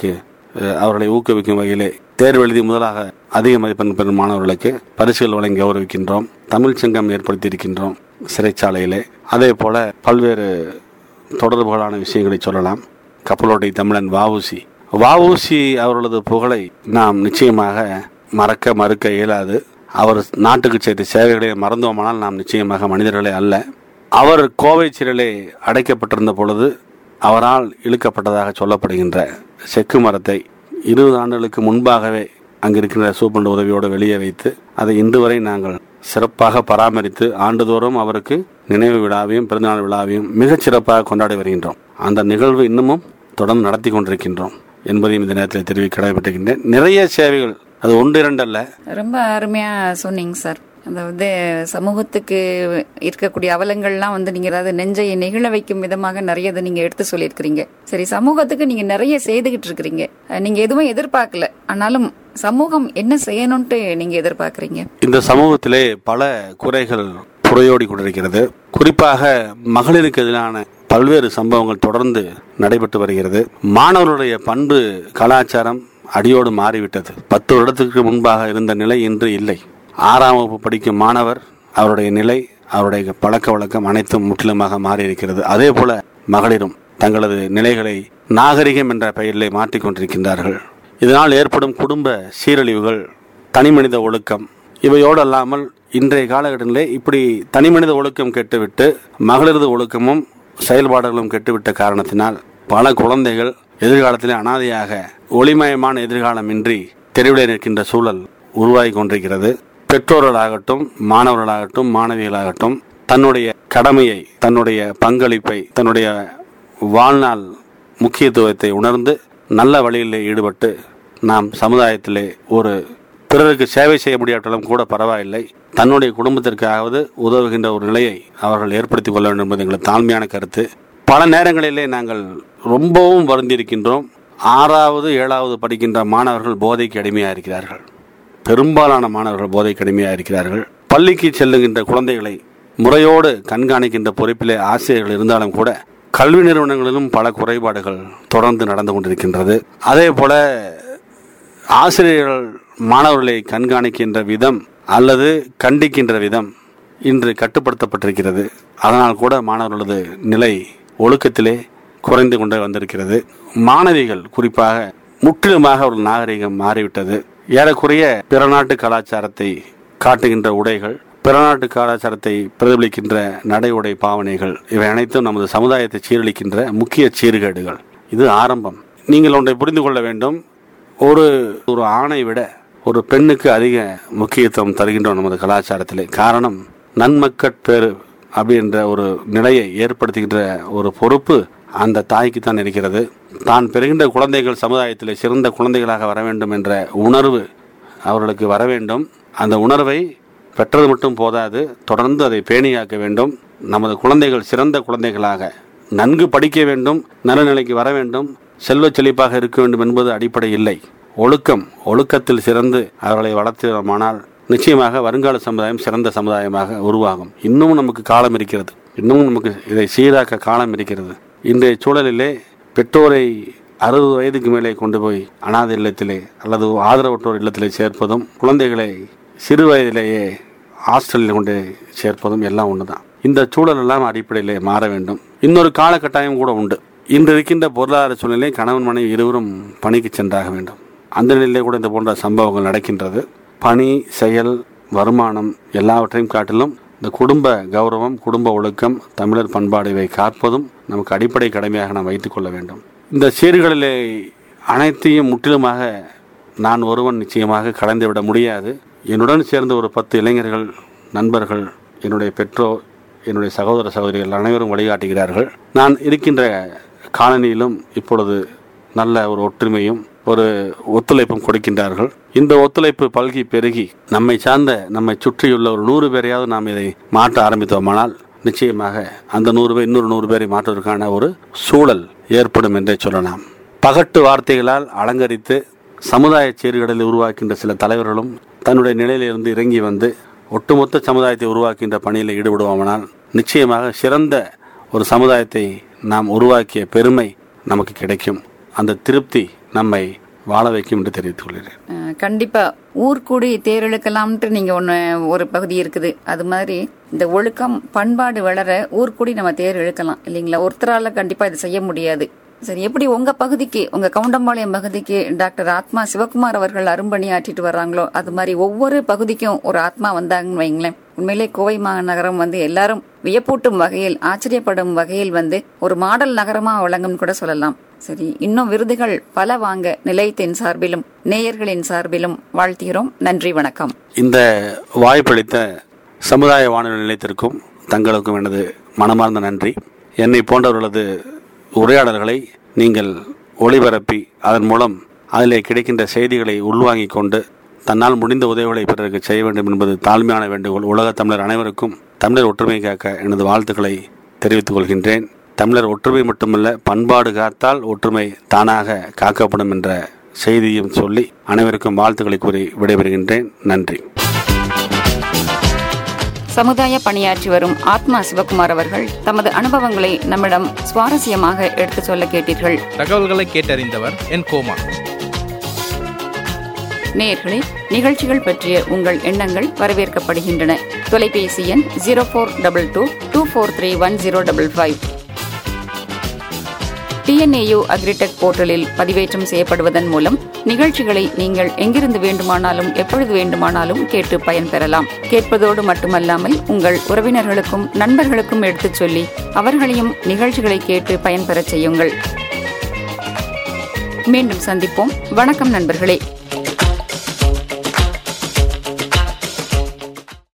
அஹ், அவர்களை ஊக்குவிக்கும் வகையிலே தேர்வு எழுதி முதலாக அதிக மதிப்பெண் பெறும் மாணவர்களுக்கு பரிசுகள் வழங்கி கௌரவிக்கின்றோம் தமிழ் சங்கம் ஏற்படுத்தி இருக்கின்றோம் சிறைச்சாலையிலே அதே போல பல்வேறு தொடர்புகளான விஷயங்களை சொல்லலாம் கப்பலோட்டை தமிழன் வாவுசி வாவுசி அவர்களது புகழை நாம் நிச்சயமாக மறக்க மறுக்க இயலாது அவர் நாட்டுக்கு செய்த சேவைகளை மறந்தோமானால் நாம் நிச்சயமாக மனிதர்களே அல்ல அவர் கோவை சிறையிலே அடைக்கப்பட்டிருந்த பொழுது அவரால் இழுக்கப்பட்டதாக சொல்லப்படுகின்ற செக்கு மரத்தை இருபது ஆண்டுகளுக்கு முன்பாகவே அங்கிருக்கின்ற சூப்பரண்டு உதவியோடு வெளியே வைத்து அதை இன்று வரை நாங்கள் சிறப்பாக பராமரித்து ஆண்டுதோறும் அவருக்கு நினைவு விழாவையும் பிறந்தநாள் விழாவையும் மிகச் சிறப்பாக கொண்டாடி வருகின்றோம் அந்த நிகழ்வு இன்னமும் தொடர்ந்து நடத்தி கொண்டிருக்கின்றோம் என்பதையும் இந்த நேரத்தில் தெரிவிக்க கடமைப்பட்டிருக்கின்றேன் நிறைய சேவைகள் அது ஒன்று இரண்டு அல்ல ரொம்ப அருமையா சொன்னீங்க சார் அதாவது சமூகத்துக்கு இருக்கக்கூடிய அவலங்கள்லாம் வந்து நீங்க அதாவது நெஞ்சை நெகிழ வைக்கும் விதமாக நிறைய இதை நீங்க எடுத்து சொல்லியிருக்கிறீங்க சரி சமூகத்துக்கு நீங்க நிறைய செய்துகிட்டு இருக்கிறீங்க அஹ் நீங்க எதுவும் எதிர்பார்க்கல ஆனாலும் சமூகம் என்ன செய்யணும்ட்டு நீங்க எதிர்பார்க்கறீங்க இந்த சமூகத்திலே பல குறைகள் புறையோடி கொண்டிருக்கிறது குறிப்பாக மகளிருக்கு எதிரான பல்வேறு சம்பவங்கள் தொடர்ந்து நடைபெற்று வருகிறது மாணவர்களுடைய பண்பு கலாச்சாரம் அடியோடு மாறிவிட்டது பத்து வருடத்துக்கு முன்பாக இருந்த நிலை இன்று இல்லை ஆறாம் வகுப்பு படிக்கும் மாணவர் அவருடைய நிலை அவருடைய பழக்க வழக்கம் அனைத்தும் முற்றிலுமாக மாறியிருக்கிறது அதே போல மகளிரும் தங்களது நிலைகளை நாகரிகம் என்ற பெயரிலே மாற்றிக்கொண்டிருக்கின்றார்கள் இதனால் ஏற்படும் குடும்ப சீரழிவுகள் தனிமனித ஒழுக்கம் இவையோடு அல்லாமல் இன்றைய காலகட்டத்திலே இப்படி தனிமனித ஒழுக்கம் கெட்டுவிட்டு மகளிரது ஒழுக்கமும் செயல்பாடுகளும் கெட்டுவிட்ட காரணத்தினால் பல குழந்தைகள் எதிர்காலத்திலே அனாதையாக ஒளிமயமான எதிர்காலமின்றி தெருவிலே நிற்கின்ற சூழல் உருவாகி கொண்டிருக்கிறது பெற்றோர்களாகட்டும் மாணவர்களாகட்டும் மாணவிகளாகட்டும் தன்னுடைய கடமையை தன்னுடைய பங்களிப்பை தன்னுடைய வாழ்நாள் முக்கியத்துவத்தை உணர்ந்து நல்ல வழியிலே ஈடுபட்டு நாம் சமுதாயத்திலே ஒரு பிறருக்கு சேவை செய்ய முடியாட்டாலும் கூட பரவாயில்லை தன்னுடைய குடும்பத்திற்காவது உதவுகின்ற ஒரு நிலையை அவர்கள் ஏற்படுத்திக் கொள்ள வேண்டும் என்பது எங்களது தாழ்மையான கருத்து பல நேரங்களிலே நாங்கள் ரொம்பவும் வருந்திருக்கின்றோம் ஆறாவது ஏழாவது படிக்கின்ற மாணவர்கள் போதைக்கு அடிமையாக இருக்கிறார்கள் பெரும்பாலான மாணவர்கள் போதைக்கு அடிமையாக இருக்கிறார்கள் பள்ளிக்கு செல்லுகின்ற குழந்தைகளை முறையோடு கண்காணிக்கின்ற பொறுப்பிலே ஆசிரியர்கள் இருந்தாலும் கூட கல்வி நிறுவனங்களிலும் பல குறைபாடுகள் தொடர்ந்து நடந்து கொண்டிருக்கின்றது அதே போல ஆசிரியர்கள் மாணவர்களை கண்காணிக்கின்ற விதம் அல்லது கண்டிக்கின்ற விதம் இன்று கட்டுப்படுத்தப்பட்டிருக்கிறது அதனால் கூட மாணவர்களது நிலை ஒழுக்கத்திலே குறைந்து கொண்டே வந்திருக்கிறது மாணவிகள் குறிப்பாக முற்றிலுமாக ஒரு நாகரிகம் மாறிவிட்டது ஏறக்குறைய பிற நாட்டு கலாச்சாரத்தை காட்டுகின்ற உடைகள் பிற நாட்டு கலாச்சாரத்தை பிரதிபலிக்கின்ற நடை உடை பாவனைகள் இவை அனைத்தும் நமது சமுதாயத்தை சீரழிக்கின்ற முக்கிய சீர்கேடுகள் இது ஆரம்பம் நீங்கள் ஒன்றை புரிந்து கொள்ள வேண்டும் ஒரு ஒரு ஆணை விட ஒரு பெண்ணுக்கு அதிக முக்கியத்துவம் தருகின்றோம் நமது கலாச்சாரத்திலே காரணம் நன்மக்கட்பேறு அப்படின்ற ஒரு நிலையை ஏற்படுத்துகின்ற ஒரு பொறுப்பு அந்த தாய்க்கு தான் இருக்கிறது தான் பெறுகின்ற குழந்தைகள் சமுதாயத்தில் சிறந்த குழந்தைகளாக வர வேண்டும் என்ற உணர்வு அவர்களுக்கு வர வேண்டும் அந்த உணர்வை பெற்றது மட்டும் போதாது தொடர்ந்து அதை பேணியாக்க வேண்டும் நமது குழந்தைகள் சிறந்த குழந்தைகளாக நன்கு படிக்க வேண்டும் நல்ல நிலைக்கு வர வேண்டும் செல்வச் செழிப்பாக இருக்க வேண்டும் என்பது அடிப்படை இல்லை ஒழுக்கம் ஒழுக்கத்தில் சிறந்து அவர்களை வளர்த்தினோமானால் நிச்சயமாக வருங்கால சமுதாயம் சிறந்த சமுதாயமாக உருவாகும் இன்னமும் நமக்கு காலம் இருக்கிறது இன்னமும் நமக்கு இதை சீராக்க காலம் இருக்கிறது இன்றைய சூழலிலே பெற்றோரை அறுபது வயதுக்கு மேலே கொண்டு போய் அனாதை இல்லத்திலே அல்லது ஆதரவற்றோர் இல்லத்திலே சேர்ப்பதும் குழந்தைகளை சிறு வயதிலேயே ஹாஸ்டலில் கொண்டு சேர்ப்பதும் எல்லாம் ஒன்றுதான் இந்த சூழல் எல்லாம் அடிப்படையிலே மாற வேண்டும் இன்னொரு காலகட்டாயம் கூட உண்டு இன்று இருக்கின்ற பொருளாதார சூழ்நிலை கணவன் மனைவி இருவரும் பணிக்கு சென்றாக வேண்டும் அந்த நிலையிலே கூட இந்த போன்ற சம்பவங்கள் நடக்கின்றது பணி செயல் வருமானம் எல்லாவற்றையும் காட்டிலும் இந்த குடும்ப கௌரவம் குடும்ப ஒழுக்கம் தமிழர் பண்பாடு இவை காப்பதும் நமக்கு அடிப்படை கடமையாக நாம் வைத்துக் கொள்ள வேண்டும் இந்த சீர்களிலே அனைத்தையும் முற்றிலுமாக நான் ஒருவன் நிச்சயமாக கலந்துவிட முடியாது என்னுடன் சேர்ந்த ஒரு பத்து இளைஞர்கள் நண்பர்கள் என்னுடைய பெற்றோர் என்னுடைய சகோதர சகோதரிகள் அனைவரும் வழிகாட்டுகிறார்கள் நான் இருக்கின்ற காலனியிலும் இப்பொழுது நல்ல ஒரு ஒற்றுமையும் ஒரு ஒத்துழைப்பும் கொடுக்கின்றார்கள் இந்த ஒத்துழைப்பு பல்கி பெருகி நம்மை சார்ந்த நம்மை சுற்றியுள்ள ஒரு நூறு பேரையாவது நாம் இதை மாற்ற ஆரம்பித்தோமானால் நிச்சயமாக அந்த நூறு பேர் இன்னொரு நூறு பேரை மாற்றுவதற்கான ஒரு சூழல் ஏற்படும் என்றே சொல்லலாம் பகட்டு வார்த்தைகளால் அலங்கரித்து சமுதாய சீர்கடலை உருவாக்கின்ற சில தலைவர்களும் தன்னுடைய நிலையிலிருந்து இறங்கி வந்து ஒட்டுமொத்த சமுதாயத்தை உருவாக்கின்ற பணியில் ஈடுபடுவோமானால் நிச்சயமாக சிறந்த ஒரு சமுதாயத்தை நாம் உருவாக்கிய பெருமை நமக்கு கிடைக்கும் அந்த திருப்தி நம்மை வாழ வைக்கும் என்று தெரிவித்துக் கொள்கிறேன் அஹ், கண்டிப்பா ஊர்கூடி தேர் இழுக்கலாம்ட்டு நீங்க ஒண்ணு ஒரு பகுதி இருக்குது அது மாதிரி இந்த ஒழுக்கம் பண்பாடு வளர ஊர்கூடி நம்ம தேர் இழுக்கலாம் இல்லைங்களா ஒருத்தரால கண்டிப்பா இது செய்ய முடியாது சரி எப்படி உங்க பகுதிக்கு உங்க கவுண்டம்பாளையம் பகுதிக்கு டாக்டர் ஆத்மா சிவகுமார் அவர்கள் அரும்பணியாற்றிட்டு வர்றாங்களோ அது மாதிரி ஒவ்வொரு பகுதிக்கும் ஒரு ஆத்மா வந்தாங்கன்னு வைங்களேன் உண்மையிலே கோவை மாநகரம் வந்து எல்லாரும் வியப்பூட்டும் வகையில் ஆச்சரியப்படும் வகையில் வந்து ஒரு மாடல் நகரமா வழங்கும் கூட சொல்லலாம் சரி இன்னும் விருதுகள் பல வாங்க நிலையத்தின் சார்பிலும் நேயர்களின் சார்பிலும் வாழ்த்துகிறோம் நன்றி வணக்கம் இந்த வாய்ப்பளித்த சமுதாய வானொலி நிலையத்திற்கும் தங்களுக்கும் எனது மனமார்ந்த நன்றி என்னை போன்றவர்களது உரையாடல்களை நீங்கள் ஒளிபரப்பி அதன் மூலம் அதிலே கிடைக்கின்ற செய்திகளை உள்வாங்கிக் கொண்டு தன்னால் முடிந்த உதவிகளை பிறருக்கு செய்ய வேண்டும் என்பது தாழ்மையான வேண்டுகோள் உலக தமிழர் அனைவருக்கும் தமிழர் ஒற்றுமை காக்க எனது வாழ்த்துக்களை தெரிவித்துக் கொள்கின்றேன் தமிழர் ஒற்றுமை மட்டுமல்ல பண்பாடு காத்தால் ஒற்றுமை தானாக காக்கப்படும் என்ற செய்தியும் சொல்லி அனைவருக்கும் வாழ்த்துக்களை கூறி விடைபெறுகின்றேன் நன்றி சமுதாய பணியாற்றி வரும் ஆத்மா சிவகுமார் அவர்கள் தமது அனுபவங்களை நம்மிடம் சுவாரஸ்யமாக எடுத்து சொல்ல கேட்டீர்கள் தகவல்களை கேட்டறிந்தவர் என் கோமா நேயர்களே நிகழ்ச்சிகள் பற்றிய உங்கள் எண்ணங்கள் வரவேற்கப்படுகின்றன தொலைபேசி எண் zero four double two two four three one zero double five TNAU agritech போர்ட்டலில் பதிவேற்றம் செய்யப்படுவதன் மூலம் நிகழ்ச்சிகளை நீங்கள் எங்கிருந்து வேண்டுமானாலும் எப்பொழுது வேண்டுமானாலும் கேட்டு பயன்பெறலாம் கேட்பதோடு மட்டுமல்லாமல் உங்கள் உறவினர்களுக்கும் நண்பர்களுக்கும் எடுத்துச் சொல்லி அவர்களையும் நிகழ்ச்சிகளை கேட்டு பயன்பெறச் செய்யுங்கள் மீண்டும் சந்திப்போம் வணக்கம் நண்பர்களே